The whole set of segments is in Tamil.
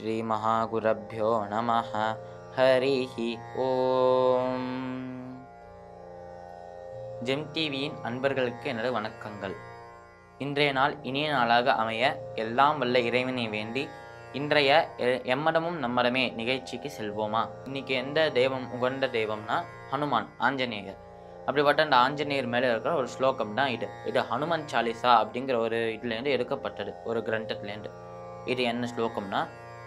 ஸ்ரீமகாகுரப்போ நம ஹரி ஓம் ஜெம் டிவியின் அன்பர்களுக்கு எனது வணக்கங்கள் இன்றைய நாள் இனிய நாளாக அமைய எல்லாம் வல்ல இறைவனை வேண்டி இன்றைய எ- எம்மடமும் நம்மடமே நிகழ்ச்சிக்கு செல்வோமா இன்னைக்கு எந்த தெய்வம் உகந்த தெய்வம்னா ஹனுமான் ஆஞ்சநேயர் அப்படிப்பட்ட அந்த ஆஞ்சநேயர் மேலே இருக்கிற ஒரு ஸ்லோகம் தான் இது இது ஹனுமன் சாலிசா அப்படிங்கிற ஒரு இதுலேருந்து எடுக்கப்பட்டது ஒரு கிரந்தத்துலேருந்து இது என்ன ஸ்லோகம்னா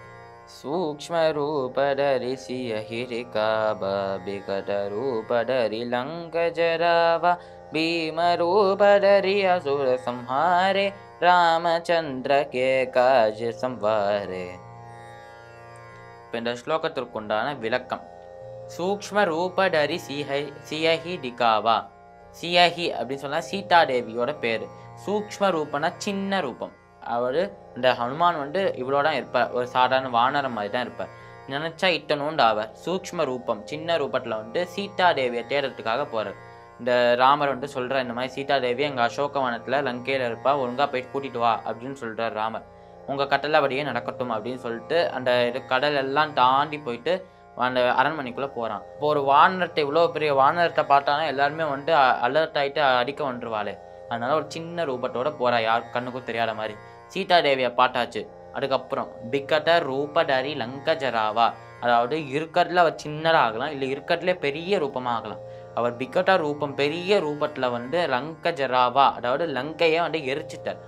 சூக்ஷ்மரூபடரி சியஹிரிகாப விகடரூபடரி லங்கஜராவ பீமரூபடரி அசுர சம்ஹாரே ராமச்சந்திர கே காஜ சம்வாரே இப்போ இந்த ஸ்லோகத்திற்குண்டான விளக்கம் சூக்ஷ்ம ரூபடரி சிஹை சியஹி டிகாவா சியஹி அப்படின்னு சொன்னா சீதா தேவியோட பேர் சூக்ஷ்ம ரூபனா சின்ன ரூபம் அவர் இந்த ஹனுமான் வந்து இவ்வளோ தான் இருப்பார் ஒரு சாதாரண வானரம் மாதிரி தான் இருப்பார் நினைச்சா இத்தனோண்டு ஆவார் சூக்ஷ்ம ரூபம் சின்ன ரூபத்தில் வந்து சீதா தேவியை தேடுறதுக்காக போறார் இந்த ராமர் வந்து சொல்ற இந்த மாதிரி சீதா தேவி எங்கள் அசோகவனத்தில் லங்கையில் இருப்பா ஒழுங்கா போயிட்டு கூட்டிட்டு வா அப்படின்னு சொல்றார் ராமர் உங்கள் கட்டளப்படியே நடக்கட்டும் அப்படின்னு சொல்லிட்டு அந்த இது கடல் எல்லாம் தாண்டி போயிட்டு அந்த அரண்மனைக்குள்ளே போகிறான் இப்போ ஒரு வானரத்தை இவ்வளோ பெரிய வானரத்தை பார்த்தானா எல்லாருமே வந்து அலர்ட் ஆகிட்டு அடிக்க வந்துருவாளே அதனால ஒரு சின்ன ரூபத்தோட போறா யார் கண்ணுக்கும் தெரியாத மாதிரி சீதா தேவியை பாட்டாச்சு அதுக்கப்புறம் பிக்கட்ட ரூபடரி லங்கஜராவா அதாவது இருக்கிறதுல அவர் சின்னதாக ஆகலாம் இல்லை இருக்கிறதுல பெரிய ரூபமாக ஆகலாம் அவர் பிக்கட்டா ரூபம் பெரிய ரூபத்தில் வந்து லங்கஜராவா அதாவது லங்கையை வந்து எரிச்சிட்டார்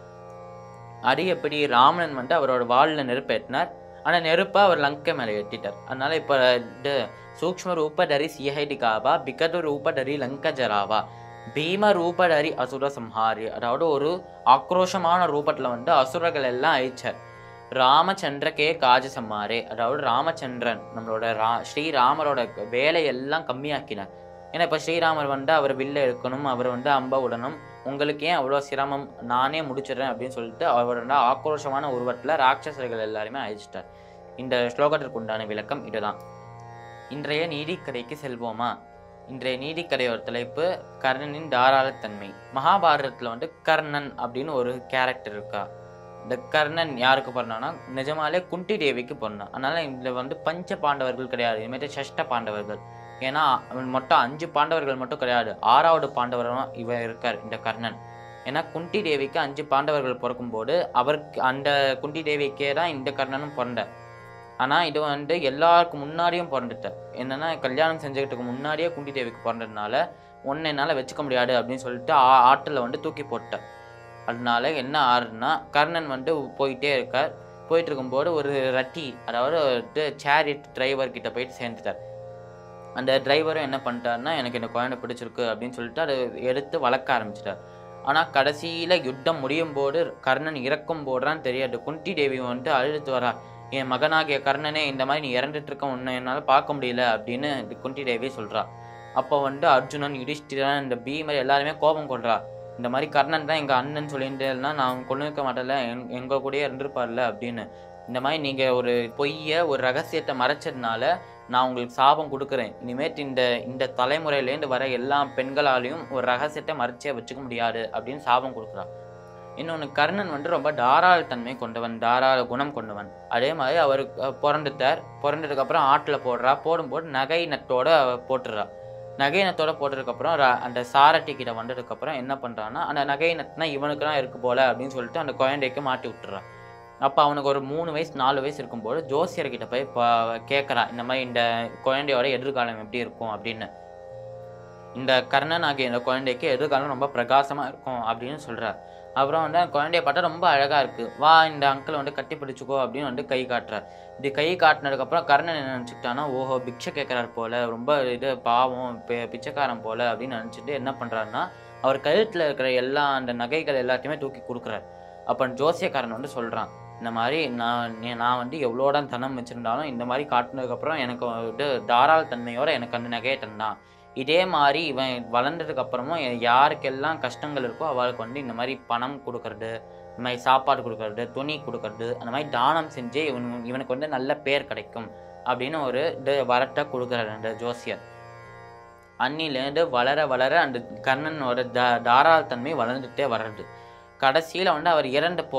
அது எப்படி ராவணன் வந்து அவரோட வாளில் நெருப்பு ஏற்றினார் ஆனால் நெருப்பை அவர் லங்கை மேலே ஏற்றிட்டார் அதனால இப்போ இது சூக்ஷ்ம ரூபடரி சிஹைடிகாவா பிகடு ரூபடரி லங்கஜராவா பீம ரூபடரி அசுர சம்ஹாரி அதாவது ஒரு ஆக்ரோஷமான ரூபத்தில் வந்து அசுரர்கள் எல்லாம் அழிச்சார் ராமச்சந்திரகே காஜ சம்மாரே அதாவது ராமச்சந்திரன் நம்மளோட ரா ஸ்ரீராமரோட வேலையெல்லாம் கம்மியாக்கினார் ஏன்னா இப்போ ஸ்ரீராமர் வந்து அவர் வில்ல எடுக்கணும் அவர் வந்து அம்ப விடணும் உங்களுக்கு ஏன் அவ்வளோ சிரமம் நானே முடிச்சிடுறேன் அப்படின்னு சொல்லிட்டு அவர் வந்து ஆக்ரோஷமான உருவத்தில் ராட்சசர்கள் எல்லாருமே அழிச்சிட்டார் இந்த ஸ்லோகத்திற்கு உண்டான விளக்கம் இதுதான் இன்றைய நீதிக்கதைக்கு செல்வோமா இன்றைய நீதிக்கதையோட தலைப்பு கர்ணனின் தாராளத்தன்மை மகாபாரதத்தில் வந்து கர்ணன் அப்படின்னு ஒரு கேரக்டர் இருக்கா இந்த கர்ணன் யாருக்கு பிறந்தானா நிஜமாலே குந்தி தேவிக்கு பிறந்தான் அதனால இதில் வந்து பஞ்ச பாண்டவர்கள் கிடையாது இதுமாரி சஷ்ட பாண்டவர்கள் ஏன்னா அவன் மொத்தம் அஞ்சு பாண்டவர்கள் மட்டும் கிடையாது ஆறாவது பாண்டவரும் இவன் இருக்கார் இந்த கர்ணன் ஏன்னா குந்தி தேவிக்கு அஞ்சு பாண்டவர்கள் பிறக்கும்போது அவருக்கு அந்த குந்தி தேவிக்கே தான் இந்த கர்ணனும் பிறந்தார் ஆனால் இது வந்து எல்லாருக்கும் முன்னாடியும் பிறந்துட்டார் என்னன்னா கல்யாணம் செஞ்சுக்கிட்டுக்கு முன்னாடியே குந்தி தேவிக்கு பிறந்ததுனால ஒன்று என்னால் வச்சுக்க முடியாது அப்படின்னு சொல்லிட்டு ஆ- ஆட்டில் வந்து தூக்கி போட்டார் அதனால என்ன ஆறுனா கர்ணன் வந்து போயிட்டே இருக்கார் போயிட்டு இருக்கும்போது ஒரு ரட்டி அதாவது சேரிட் டிரைவர் கிட்ட போயிட்டு சேர்ந்துட்டார் அந்த டிரைவரும் என்ன பண்ணிட்டாருன்னா எனக்கு இந்த குழந்தை பிடிச்சிருக்கு அப்படின்னு சொல்லிட்டு அதை எடுத்து வளர்க்க ஆரம்பிச்சிட்டார் ஆனால் கடைசியில் யுத்தம் முடியும் போது கர்ணன் இறக்கும் போதுதான் தெரியாது குந்தி தேவி வந்துட்டு அழுத்து வரா என் மகனாகிய கர்ணனே இந்த மாதிரி நீ இறந்துட்டு இருக்க உன்னை என்னால் பார்க்க முடியல அப்படின்னு இந்த குந்தி தேவி சொல்றா அப்போ வந்து அர்ஜுனன் யுதிஷ்டிரன் இந்த பீமர் எல்லாருமே கோபம் கொள்றா இந்த மாதிரி கர்ணன் தான் எங்கள் அண்ணன் சொல்லியிருந்தேன்னா நான் கொண்டு இருக்க மாட்டேன்ல எங் எங்கள் கூடயே இருந்திருப்பார்ல அப்படின்னு இந்த மாதிரி நீங்கள் ஒரு பொய்யை ஒரு ரகசியத்தை மறைச்சதுனால நான் உங்களுக்கு சாபம் கொடுக்குறேன் இனிமேட்டு இந்த இந்த தலைமுறையிலேருந்து வர எல்லா பெண்களாலையும் ஒரு ரகசியத்தை மறைச்சே வச்சுக்க முடியாது அப்படின்னு சாபம் கொடுக்குறா இன்னொன்று கர்ணன் வந்து ரொம்ப தாராளத்தன்மை கொண்டவன் தாராள குணம் கொண்டவன் அதே மாதிரி அவர் அஹ், பிறந்துட்டார் பிறந்ததுக்கப்புறம் ஆட்டில் போடுறா போடும்போது நகை நட்டோட போட்டுடுறா நகை நத்தோட போட்டதுக்கப்புறம் ர- அந்த சாரட்டி கிட்ட வந்ததுக்கப்புறம் என்ன பண்ணுறான்னா அந்த நகை நட்னா இவனுக்கு தான் இருக்கு போல அப்படின்னு சொல்லிட்டு அந்த குழந்தைக்கு மாட்டி விட்டுறான் அப்போ அவனுக்கு ஒரு மூணு வயசு நாலு வயசு இருக்கும்போது ஜோசியர்கிட்ட போய் ப- கேட்குறான் இந்த மாதிரி இந்த குழந்தையோட எதிர்காலம் எப்படி இருக்கும் அப்படின்னு இந்த கர்ணன் ஆகிய இந்த குழந்தைக்கு எதிர்காலம் ரொம்ப பிரகாசமாக இருக்கும் அப்படின்னு சொல்கிறார் அப்புறம் வந்து அந்த குழந்தைய பார்த்தா ரொம்ப அழகாக இருக்குது வா இந்த அங்கிள் வந்து கட்டி பிடிச்சிக்கோ அப்படின்னு வந்து கை காட்டுறார் இப்படி கை காட்டினதுக்கப்புறம் கர்ணன் என்ன நினச்சிக்கிட்டானா ஓஹோ பிக்ஷை கேட்குறாரு போல ரொம்ப இது பாவம் பி- பிச்சைக்காரன் போல அப்படின்னு நினச்சிட்டு என்ன பண்ணுறாருன்னா அவர் கழுத்தில் இருக்கிற எல்லா அந்த நகைகள் எல்லாத்தையுமே தூக்கி கொடுக்குறாரு அப்போ ஜோசியக்காரன் வந்து சொல்கிறான் இந்த மாதிரி நான் நீ- நான் வந்து எவ்வளோதான் தனம் வச்சுருந்தாலும் இந்த மாதிரி காட்டினதுக்கப்புறம் எனக்கு வந்து தாராளத்தன்மையோட எனக்கு அந்த நகையை தந்தான் இதே மாதிரி இவன் வளர்ந்ததுக்கு அப்புறமும் யாருக்கெல்லாம் கஷ்டங்கள் இருக்கோ அவளுக்கு வந்து இந்த மாதிரி பணம் கொடுக்கறது இந்த மாதிரி சாப்பாடு கொடுக்கறது துணி கொடுக்கறது அந்த மாதிரி தானம் செஞ்சு இவன் இவனுக்கு வந்து நல்ல பேர் கிடைக்கும் அப்படின்னு ஒரு இது வரட்டை கொடுக்குறாரு அந்த ஜோசியர் அன்னிலேருந்து வளர வளர அந்த கர்ணனோட த தாராளத்தன்மை வளர்ந்துட்டே வர்றது கடைசியில் வந்து அவர் இறந்து போறார்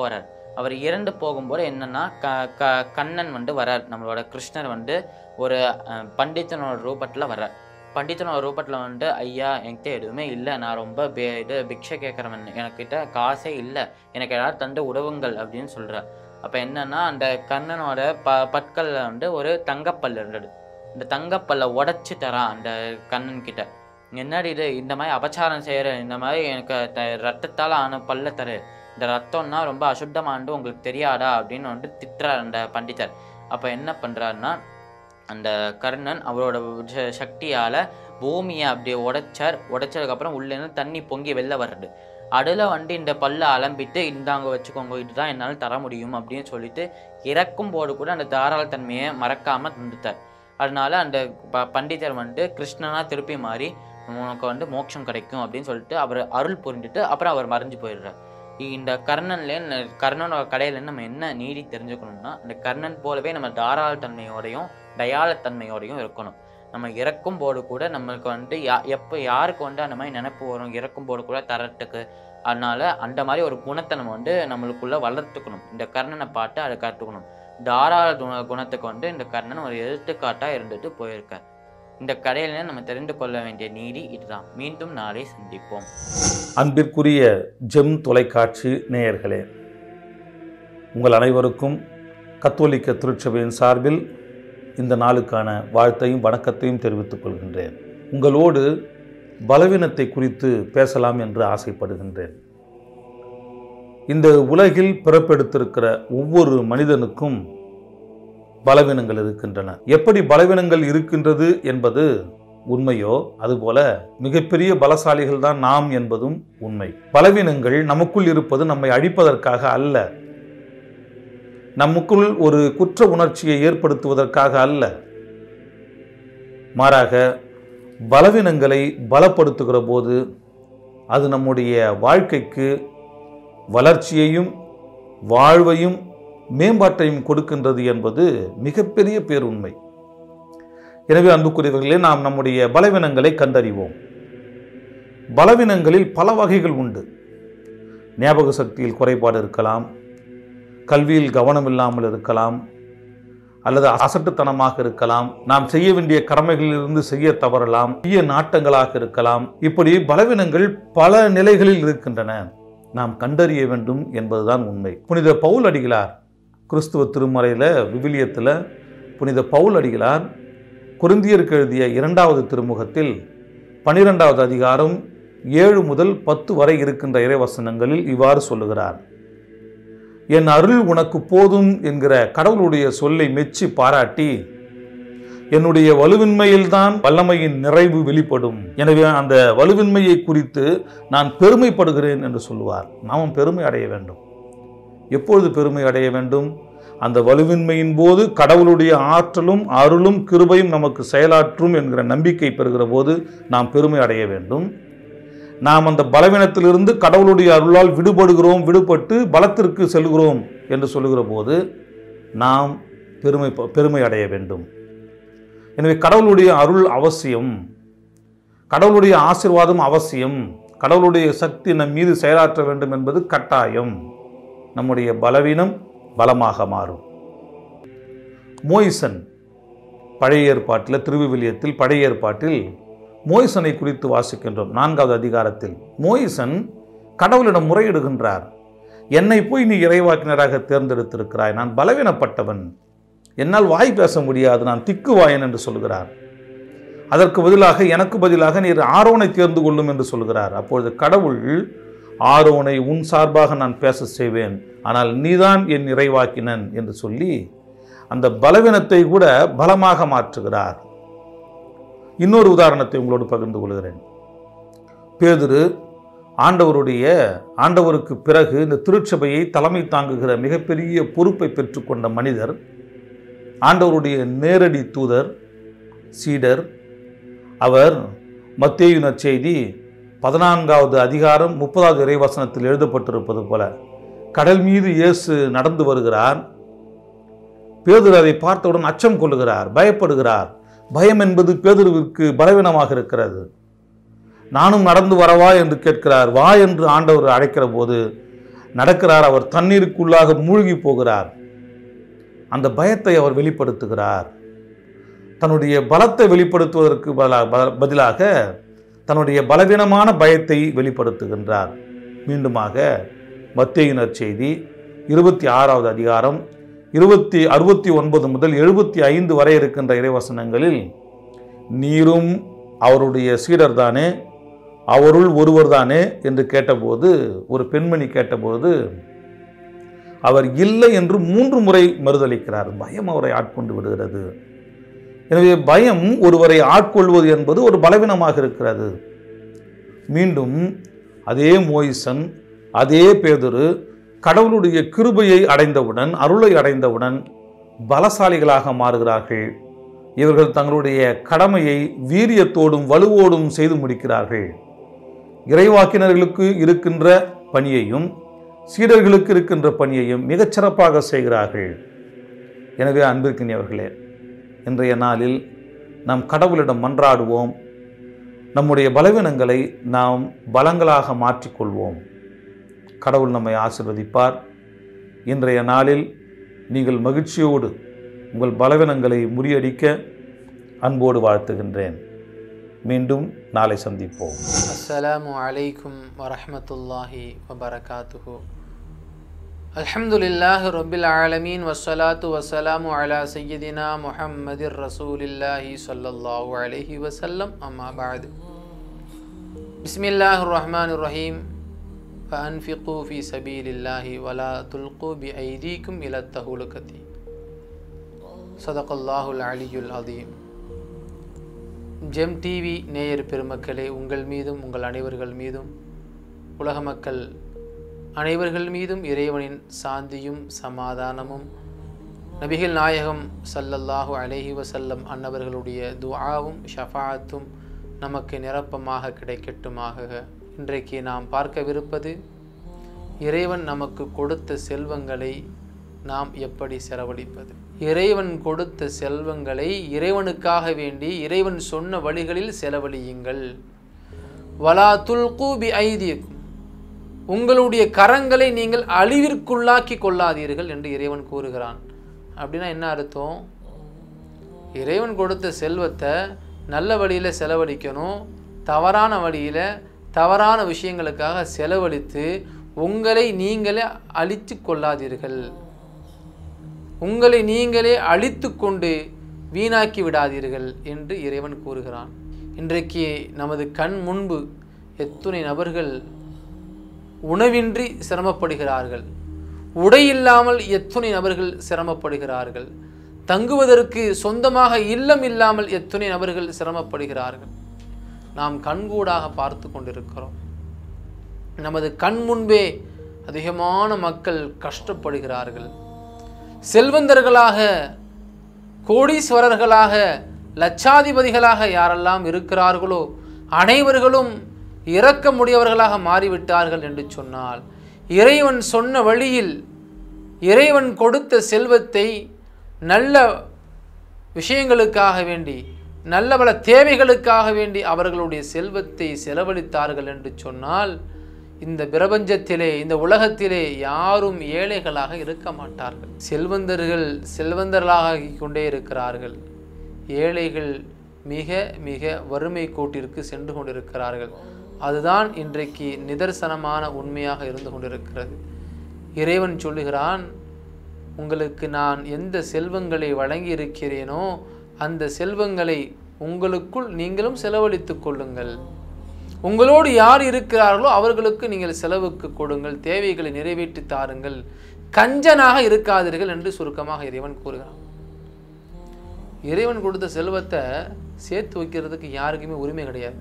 அவர் இறந்து போகும்போது என்னன்னா க க கண்ணன் வந்து வரார் நம்மளோட கிருஷ்ணர் வந்து ஒரு அஹ், பண்டிதனோட ரூபத்தில் வர்றார் பண்டிதனோட ரூபத்தில் வந்து ஐயா என்கிட்ட எதுவுமே இல்லை நான் ரொம்ப பே இது பிக்ஷை கேட்குறவன் எனக்கிட்ட காசே இல்லை எனக்கு ஏதாவது தந்து உதவுங்கள் அப்படின்னு சொல்கிறார் அப்போ என்னன்னா அந்த கண்ணனோட ப பற்களில் வந்து ஒரு தங்கப்பல் இருந்தது இந்த தங்கப்பல்லை உடச்சி தரான் அந்த கண்ணன் கிட்ட என்னடி இது இந்த மாதிரி அபச்சாரம் செய்கிற இந்த மாதிரி எனக்கு த ரத்தத்தால் ஆன பல்ல தரு இந்த ரத்தம்னா ரொம்ப அசுத்தமானது உங்களுக்கு தெரியாதா அப்படின்னு வந்து திட்டுறார் அந்த பண்டிதர் அப்போ என்ன பண்ணுறாருன்னா அந்த கர்ணன் அவரோட ச- சக்தியால பூமியை அப்படியே உடைச்சார் உடைச்சதுக்கப்புறம் உள்ளேருந்து தண்ணி பொங்கி வெளில வர்றது அதில் வந்து இந்த பல்லை அலம்பிட்டு இந்தாங்க வச்சுக்கோங்க இதுதான் என்னால் தர முடியும் அப்படின்னு சொல்லிட்டு இறக்கும் போது கூட அந்த தாராளத்தன்மையை மறக்காம தந்துட்டார் அதனால அந்த ப பண்டிதர் வந்து கிருஷ்ணனா திருப்பி மாறி உனக்கு வந்து மோட்சம் கிடைக்கும் அப்படின்னு சொல்லிட்டு அவர் அருள் புரிஞ்சுட்டு அப்புறம் அவர் மறைஞ்சு போயிடுறார் இந்த கர்ணன்ல கர்ணனோட கடையில நம்ம என்ன நீதி தெரிஞ்சுக்கணும்னா இந்த கர்ணன் போலவே நம்ம தாராளத்தன்மையோடையும் தயாளத்தன்மையோடையும் இருக்கணும் நம்ம இறக்கும் போது கூட நம்மளுக்கு வந்து யா எப்போ யாருக்கு வந்து அந்த மாதிரி நினைப்பு வரும் இறக்கும் போது கூட தரத்துக்கு அதனால அந்த மாதிரி ஒரு குணத்தை நம்ம வந்து நம்மளுக்குள்ள வளர்த்துக்கணும் இந்த கர்ணனை பார்த்து அதை கற்றுக்கணும் தாராள குண- குணத்துக்கு வந்து இந்த கர்ணன் ஒரு எடுத்துக்காட்டாக இருந்துட்டு போயிருக்கார் இந்த கடையில நம்ம தெரிந்து கொள்ள வேண்டிய நீதி இதுதான் மீண்டும் நாளை சந்திப்போம் அன்பிற்குரிய ஜெம் தொலைக்காட்சி நேயர்களே உங்கள் அனைவருக்கும் கத்தோலிக்க திருச்சபையின் சார்பில் இந்த நாளுக்கான வாழ்த்தையும் வணக்கத்தையும் தெரிவித்துக் கொள்கின்றேன் உங்களோடு பலவீனத்தை குறித்து பேசலாம் என்று ஆசைப்படுகின்றேன் இந்த உலகில் பிறப்பெடுத்திருக்கிற ஒவ்வொரு மனிதனுக்கும் பலவீனங்கள் இருக்கின்றன எப்படி பலவீனங்கள் இருக்கின்றது என்பது உண்மையோ அதுபோல மிகப்பெரிய பலசாலிகள் தான் நாம் என்பதும் உண்மை பலவீனங்கள் நமக்குள் இருப்பது நம்மை அழிப்பதற்காக அல்ல நமக்குள் ஒரு குற்ற உணர்ச்சியை ஏற்படுத்துவதற்காக அல்ல மாறாக பலவீனங்களை பலப்படுத்துகிற போது அது நம்முடைய வாழ்க்கைக்கு வளர்ச்சியையும் வாழ்வையும் மேம்பாட்டையும் கொடுக்கின்றது என்பது மிகப்பெரிய பேருண்மை எனவே அன்புக்குரியவர்களே நாம் நம்முடைய பலவீனங்களை கண்டறிவோம் பலவீனங்களில் பல வகைகள் உண்டு ஞாபக சக்தியில் குறைபாடு இருக்கலாம் கல்வியில் கவனம் இல்லாமல் இருக்கலாம் அல்லது அசட்டுத்தனமாக இருக்கலாம் நாம் செய்ய வேண்டிய கடமைகளிலிருந்து செய்ய தவறலாம் தீய நாட்டங்களாக இருக்கலாம் இப்படி பலவீனங்கள் பல நிலைகளில் இருக்கின்றன நாம் கண்டறிய வேண்டும் என்பதுதான் உண்மை புனித பவுல் அடிகளார் கிறிஸ்துவ திருமறையில் விவிலியத்தில் புனித பவுல் அடிகளார் குருந்தியருக்கு எழுதிய இரண்டாவது திருமுகத்தில் பனிரெண்டாவது அதிகாரம் ஏழு முதல் பத்து வரை இருக்கின்ற இறைவசனங்களில் இவ்வாறு சொல்லுகிறார் என் அருள் உனக்கு போதும் என்கிற கடவுளுடைய சொல்லை மெச்சி பாராட்டி என்னுடைய வலுவின்மையில்தான் வல்லமையின் நிறைவு வெளிப்படும் எனவே அந்த வலுவின்மையை குறித்து நான் பெருமைப்படுகிறேன் என்று சொல்லுவார் நாமும் பெருமை அடைய வேண்டும் எப்பொழுது பெருமை அடைய வேண்டும் அந்த வலுவின்மையின் போது கடவுளுடைய ஆற்றலும் அருளும் கிருபையும் நமக்கு செயலாற்றும் என்கிற நம்பிக்கை பெறுகிற போது நாம் பெருமை அடைய வேண்டும் நாம் அந்த பலவீனத்திலிருந்து கடவுளுடைய அருளால் விடுபடுகிறோம் விடுபட்டு பலத்திற்கு செல்கிறோம் என்று சொல்லுகிற போது நாம் பெருமை பெருமை அடைய வேண்டும் எனவே கடவுளுடைய அருள் அவசியம் கடவுளுடைய ஆசிர்வாதம் அவசியம் கடவுளுடைய சக்தி நம் மீது செயலாற்ற வேண்டும் என்பது கட்டாயம் நம்முடைய பலவீனம் பலமாக மாறும் மோயிசன் பழைய ஏற்பாட்டில் திருவிவிலியத்தில் பழைய ஏற்பாட்டில் மோயிசனை குறித்து வாசிக்கின்றோம் நான்காவது அதிகாரத்தில் மோயிசன் கடவுளிடம் முறையிடுகின்றார் என்னை போய் நீ இறைவாக்கினராக தேர்ந்தெடுத்திருக்கிறாய் நான் பலவீனப்பட்டவன் என்னால் வாய் பேச முடியாது நான் திக்குவாயன் என்று சொல்கிறார் அதற்கு பதிலாக எனக்கு பதிலாக நீர் ஆரோனை தேர்ந்து கொள்ளும் என்று சொல்கிறார் அப்பொழுது கடவுள் ஆரோனை உன் சார்பாக நான் பேச செய்வேன் ஆனால் நீதான் என் இறைவாக்கினன் என்று சொல்லி அந்த பலவீனத்தை கூட பலமாக மாற்றுகிறார் இன்னொரு உதாரணத்தை உங்களோடு பகிர்ந்து கொள்கிறேன் பேதுரு ஆண்டவருடைய ஆண்டவருக்கு பிறகு இந்த திருச்சபையை தலைமை தாங்குகிற மிகப்பெரிய பொறுப்பை பெற்றுக்கொண்ட மனிதர் ஆண்டவருடைய நேரடி தூதர் சீடர் அவர் மத்தேயு நற்செய்தி பதினான்காவது அதிகாரம் முப்பதாவது இறைவசனத்தில் எழுதப்பட்டிருப்பது போல கடல் மீது இயேசு நடந்து வருகிறார் பேதுரு அதை பார்த்தவுடன் அச்சம் கொள்ளுகிறார் பயப்படுகிறார் பயம் என்பது பேதுருவிற்கு பலவீனமாக இருக்கிறது நானும் நடந்து வரவா என்று கேட்கிறார் வா என்று ஆண்டவர் அழைக்கிற போது நடக்கிறார் அவர் தண்ணீருக்குள்ளாக மூழ்கி போகிறார் அந்த பயத்தை அவர் வெளிப்படுத்துகிறார் தன்னுடைய பலத்தை வெளிப்படுத்துவதற்கு பல- ப- பதிலாக தன்னுடைய பலவீனமான பயத்தை வெளிப்படுத்துகின்றார் மீண்டுமாக மத்தேயினர் செய்தி இருபத்தி ஆறாவது அதிகாரம் இருபத்தி அறுபத்தி ஒன்பது முதல் எழுபத்தி ஐந்து வரை இருக்கின்ற இறைவசனங்களில் நீரும் அவருடைய சீடர்தானே அவருள் ஒருவர்தானே என்று கேட்டபோது ஒரு பெண்மணி கேட்டபோது அவர் இல்லை என்று மூன்று முறை மறுதளிக்கிறார் பயம் அவரை ஆட்கொண்டு விடுகிறது எனவே பயம் ஒருவரை ஆட்கொள்வது என்பது ஒரு பலவீனமாக இருக்கிறது மீண்டும் அதே மோயிசன் அதே பேதுரு கடவுளுடைய கிருபையை அடைந்தவுடன் அருளை அடைந்தவுடன் பலசாலிகளாக மாறுகிறார்கள் இவர்கள் தங்களுடைய கடமையை வீரியத்தோடும் வலுவோடும் செய்து முடிக்கிறார்கள் இறைவாக்கினர்களுக்கு இருக்கின்ற பணியையும் சீடர்களுக்கு இருக்கின்ற பணியையும் மிகச் சிறப்பாக செய்கிறார்கள் எனவே அன்பிற்கினியவர்களே இன்றைய நாளில் நாம் கடவுளிடம் மன்றாடுவோம் நம்முடைய பலவீனங்களை நாம் பலங்களாக மாற்றிக்கொள்வோம் கடவுள் நம்மை ஆசிர்வதிப்பார் இன்றைய நாளில் நீங்கள் மகிழ்ச்சியோடு உங்கள் பலவீனங்களை முறியடிக்க அன்போடு வாழ்த்துகின்றேன் மீண்டும் நாளை சந்திப்போம் السلام عليكم ورحمة الله وبركاته الحمد لله رب العالمين والصلاة والسلام على سيدنا محمد رسول الله صلى الله عليه وسلم أما بعد بسم الله الرحمن الرحيم فأنفقوا في سبيل الله ولا تلقوا بأيديكم إلى التهلكة صدق الله العلي العظيم ஜெம் டிவி நேயர் பெருமக்களே உங்கள் மீதும் உங்கள் அனைவர்கள் மீதும் உலக மக்கள் அனைவர்கள் மீதும் இறைவனின் சாந்தியும் சமாதானமும் நபிகள் நாயகம் ஸல்லல்லாஹு அலைஹி வஸல்லம் அன்னவர்களுடைய துஆவும் ஷஃபாஅத்தும் நமக்கு நிரப்பமாக கிடைக்கட்டுமாக இன்றைக்கு நாம் பார்க்கவிருப்பது இறைவன் நமக்கு கொடுத்த செல்வங்களை நாம் எப்படி செலவழிப்பது இறைவன் கொடுத்த செல்வங்களை இறைவனுக்காக வேண்டி இறைவன் சொன்ன வழிகளில் செலவழியுங்கள் வலா துல்கு பி ஐதியக்கும் உங்களுடைய கரங்களை நீங்கள் அழிவிற்குள்ளாக்கி கொள்ளாதீர்கள் என்று இறைவன் கூறுகிறான் அப்படின்னா என்ன அர்த்தம் இறைவன் கொடுத்த செல்வத்தை நல்ல வழியில் செலவழிக்கணும் தவறான வழியில் தவறான விஷயங்களுக்காக செலவழித்து உங்களை நீங்களே அழித்து கொள்ளாதீர்கள் உங்களை நீங்களே அழித்து கொண்டு வீணாக்கி விடாதீர்கள் என்று இறைவன் கூறுகிறான் இன்றைக்கு நமது கண் முன்பு எத்துணை நபர்கள் உணவின்றி சிரமப்படுகிறார்கள் உடை இல்லாமல் எத்துணை நபர்கள் சிரமப்படுகிறார்கள் தங்குவதற்கு சொந்தமாக இல்லம் இல்லாமல் எத்துணை நபர்கள் சிரமப்படுகிறார்கள் நாம் கண்கூடாக பார்த்து கொண்டிருக்கிறோம் நமது கண் முன்பே அதிகமான மக்கள் கஷ்டப்படுகிறார்கள் செல்வந்தர்களாக கோடீஸ்வரர்களாக லட்சாதிபதிகளாக யாரெல்லாம் இருக்கிறார்களோ அனைவர்களும் இரக்கமுடையவர்களாக மாறிவிட்டார்கள் என்று சொன்னால் இறைவன் சொன்ன வழியில் இறைவன் கொடுத்த செல்வத்தை நல்ல விஷயங்களுக்காக வேண்டி நல்ல பல தேவைகளுக்காக வேண்டி அவர்களுடைய செல்வத்தை செலவழித்தார்கள் என்று சொன்னால் இந்த பிரபஞ்சத்திலே இந்த உலகத்திலே யாரும் ஏழைகளாக இருக்க மாட்டார்கள் செல்வந்தர்கள் செல்வந்தர்களாக ஆகிக் கொண்டே இருக்கிறார்கள் ஏழைகள் மிக மிக வறுமை கோட்டிற்கு சென்று கொண்டிருக்கிறார்கள் அதுதான் இன்றைக்கு நிதர்சனமான உண்மையாக இருந்து கொண்டிருக்கிறது இறைவன் சொல்லுகிறான் உங்களுக்கு நான் எந்த செல்வங்களை வழங்கி இருக்கிறேனோ அந்த செல்வங்களை உங்களுக்குள் நீங்களும் செலவழித்துக் கொள்ளுங்கள் உங்களோடு யார் இருக்கிறார்களோ அவர்களுக்கு நீங்கள் செலவுக்கு கொடுங்கள் தேவைகளை நிறைவேற்றி தாருங்கள் கஞ்சனாக இருக்காதீர்கள் என்று சுருக்கமாக இறைவன் கூறுகிறான் இறைவன் கொடுத்த செல்வத்தை சேர்த்து வைக்கிறதுக்கு யாருக்குமே உரிமை கிடையாது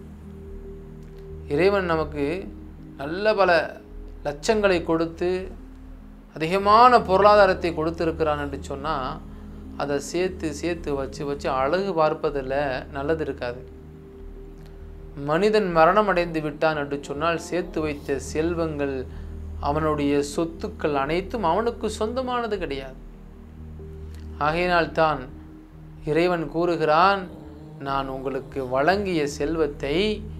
இறைவன் நமக்கு நல்ல பல லட்சங்களை கொடுத்து அதிகமான பொருளாதாரத்தை கொடுத்திருக்கிறான் என்று சொன்னால் அதை சேர்த்து சேர்த்து வச்சு வச்சு அழகு பார்ப்பதில் நல்லது இருக்காது மனிதன் மரணம் அடைந்து விட்டான் என்று சொன்னால் சேர்த்து வைத்த செல்வங்கள் அவனுடைய சொத்துக்கள் அனைத்தும் அவனுக்கு சொந்தமானது கிடையாது ஆகையினால் தான் இறைவன் கூறுகிறான் நான் உங்களுக்கு வழங்கிய செல்வத்தை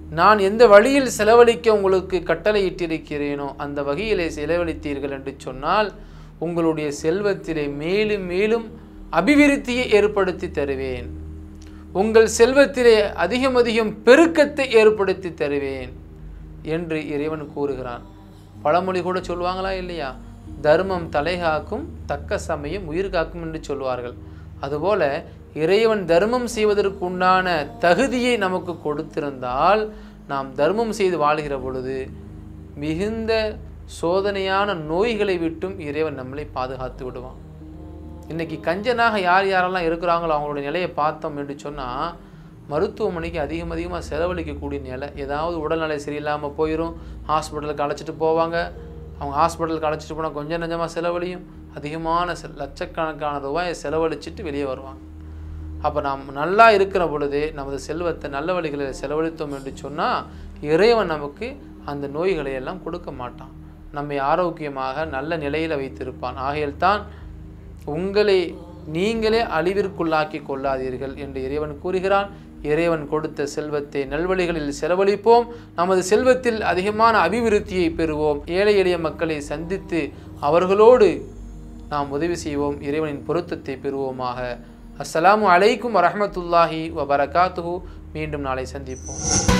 நான் எந்த வழியில் செலவழிக்க உங்களுக்கு கட்டளையிட்டிருக்கிறேனோ அந்த வகையிலே செலவழித்தீர்கள் என்று சொன்னால் உங்களுடைய செல்வத்திலே மேலும் மேலும் அபிவிருத்தியை ஏற்படுத்தி தருவேன் உங்கள் செல்வத்திலே அதிகம் அதிகம் பெருக்கத்தை ஏற்படுத்தி தருவேன் என்று இறைவன் கூறுகிறான் பழமொழி கூட சொல்லுவாங்களா இல்லையா தர்மம் தலைகாக்கும் தக்க சமயம் உயிர் காக்கும் என்று சொல்வார்கள் அதுபோல இறைவன் தர்மம் செய்வதற்கு உண்டான தகுதியை நமக்கு கொடுத்திருந்தால் நாம் தர்மம் செய்து வாழ்கிற பொழுது மிகுந்த சோதனையான நோய்களை விட்டும் இறைவன் நம்மளை பாதுகாத்து விடுவான் இன்னைக்கு கஞ்சனாக யார் யாரெல்லாம் இருக்கிறாங்களோ அவங்களுடைய நிலையை பார்த்தோம் என்று சொன்னால் மருத்துவமனைக்கு அதிகம் அதிகமாக செலவழிக்கக்கூடிய நிலை ஏதாவது உடல்நிலை சரியில்லாமல் போயிடும் ஹாஸ்பிட்டலுக்கு அழைச்சிட்டு போவாங்க அவங்க ஹாஸ்பிட்டலுக்கு அழைச்சிட்டு போனால் கொஞ்சம் நஞ்சமாக செலவழியும் அதிகமான செ லட்சக்கணக்கான ரூபாயை செலவழிச்சிட்டு வெளியே வருவாங்க அப்போ நாம் நல்லா இருக்கிற பொழுதே நமது செல்வத்தை நல்ல வழிகளில் செலவழித்தோம் என்று சொன்னால் இறைவன் நமக்கு அந்த நோய்களை எல்லாம் கொடுக்க மாட்டான் நம்மை ஆரோக்கியமாக நல்ல நிலையில் வைத்திருப்பான் ஆகையால் தான் உங்களை நீங்களே அழிவிற்குள்ளாக்கி கொள்ளாதீர்கள் என்று இறைவன் கூறுகிறான் இறைவன் கொடுத்த செல்வத்தை நல்வழிகளில் செலவழிப்போம் நமது செல்வத்தில் அதிகமான அபிவிருத்தியை பெறுவோம் ஏழை எளிய மக்களை சந்தித்து அவர்களோடு நாம் உதவி செய்வோம் இறைவனின் பொருத்தத்தை பெறுவோமாக அஸ்ஸலாமு அலைக்கும் வரஹ்மத்துல்லாஹி வபரகாத்துஹு மீண்டும் நாளை சந்திப்போம்